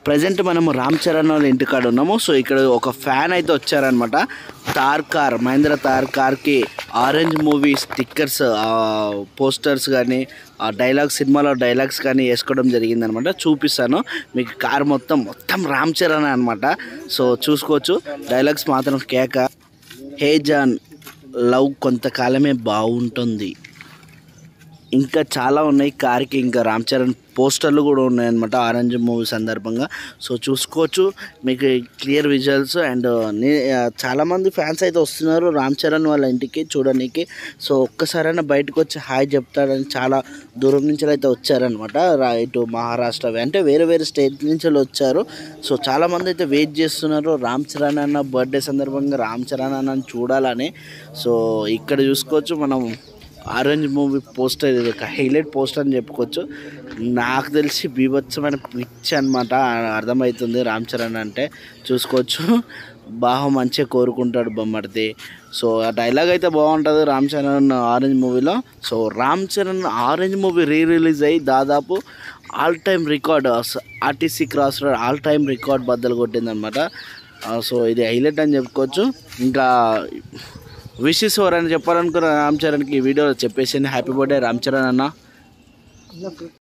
present మనము రామ్ చరణ్ వాళ్ళ ఇంటికాడ ఉన్నాము సో ఇక్కడ ఒక ఫ్యాన్ అయితే వచ్చారనమాట తార్ కార్ మహేంద్ర తార్ కార్కి ఆరెంజ్ మూవీ స్టిక్కర్స్ పోస్టర్స్ కానీ ఆ డైలాగ్ సినిమాలో డైలాగ్స్ కానీ వేసుకోవడం జరిగిందనమాట చూపిస్తాను మీకు కార్ మొత్తం మొత్తం రామ్ చరణ్ అనమాట సో చూసుకోవచ్చు డైలాగ్స్ మాత్రం కేక హే జాన్ లవ్ కొంతకాలమే బాగుంటుంది ఇంకా చాలా ఉన్నాయి కార్కి ఇంకా రామ్ చరణ్ పోస్టర్లు కూడా ఉన్నాయన్నమాట ఆరెంజ్ మూవీ సందర్భంగా సో చూసుకోవచ్చు మీకు క్లియర్ విజువల్స్ అండ్ చాలామంది ఫ్యాన్స్ అయితే వస్తున్నారు రామ్ చరణ్ వాళ్ళ ఇంటికి చూడడానికి సో ఒక్కసారైనా బయటకు వచ్చి హాయ్ చెప్తాడని చాలా దూరం నుంచి అయితే వచ్చారనమాట రా- ఇటు మహారాష్ట్ర అంటే వేరే వేరే స్టేట్ నుంచి వాళ్ళు వచ్చారు సో చాలామంది అయితే వెయిట్ చేస్తున్నారు రామ్ చరణ్ అన్న బర్త్డే సందర్భంగా రామ్ చరణ్ అన్న చూడాలని సో ఇక్కడ చూసుకోవచ్చు మనం ఆరెంజ్ మూవీ పోస్టర్ ఇది ఒక హైలైట్ పోస్టర్ అని చెప్పుకోవచ్చు నాకు తెలిసి బీభత్సమైన పిచ్ అనమాట అర్థమవుతుంది రామ్ చరణ్ అంటే చూసుకోవచ్చు బాగా మంచిగా కోరుకుంటాడు బొమ్మడిది సో ఆ డైలాగ్ అయితే బాగుంటుంది రామ్ చరణ్ ఆరెంజ్ మూవీలో so Ram Charan Orange movie re release అయ్యి దాదాపు all time record RTC cross road all time record బద్దలు కొట్టిందనమాట సో ఇది హైలైట్ అని చెప్పుకోవచ్చు ఇంకా విషెస్ ఎవరైనా చెప్పాలనుకున్న రామ్ చరణ్కి ఈ వీడియోలో చెప్పేసి హ్యాపీ బర్త్డే రామ్ చరణ్ అన్న